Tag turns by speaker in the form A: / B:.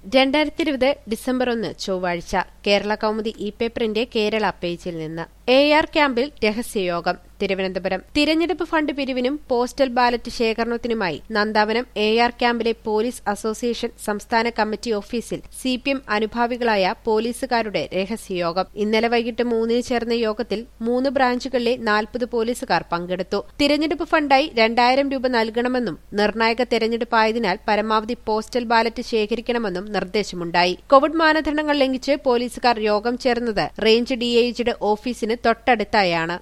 A: രണ്ടായിരത്തി ഇരുപത് ഡിസംബർ ഒന്ന് ചൊവ്വാഴ്ച കേരള കൗമുദി ഇ പേപ്പറിന്റെ കേരള പേജിൽ നിന്ന് എ ആർ ക്യാമ്പിൽ രഹസ്യയോഗം തിരുവനന്തപുരം തിരഞ്ഞെടുപ്പ് ഫണ്ട് പിരിവിനും പോസ്റ്റൽ ബാലറ്റ് ശേഖരണത്തിനുമായി നന്ദാവനം എ ആർ ക്യാമ്പിലെ പോലീസ് അസോസിയേഷൻ സംസ്ഥാന കമ്മിറ്റി ഓഫീസിൽ സി പി എം അനുഭാവികളായ പോലീസുകാരുടെ രഹസ്യയോഗം ഇന്നലെ വൈകിട്ട് മൂന്നിന് ചേർന്ന യോഗത്തിൽ മൂന്ന് ബ്രാഞ്ചുകളിലെ നാൽപ്പത് പോലീസുകാർ പങ്കെടുത്തു തിരഞ്ഞെടുപ്പ് ഫണ്ടായി രണ്ടായിരം രൂപ നൽകണമെന്നും നിർണായക തെരഞ്ഞെടുപ്പായതിനാൽ പരമാവധി പോസ്റ്റൽ ബാലറ്റ് ശേഖരിക്കണമെന്നും നിർദ്ദേശമുണ്ടായി കോവിഡ് മാനദണ്ഡങ്ങൾ ലംഘിച്ച് പോലീസുകാർ യോഗം ചേർന്നത് റേഞ്ച് ഡിഐജിയുടെ ഓഫീസിന് തൊട്ടടുത്തായാണ്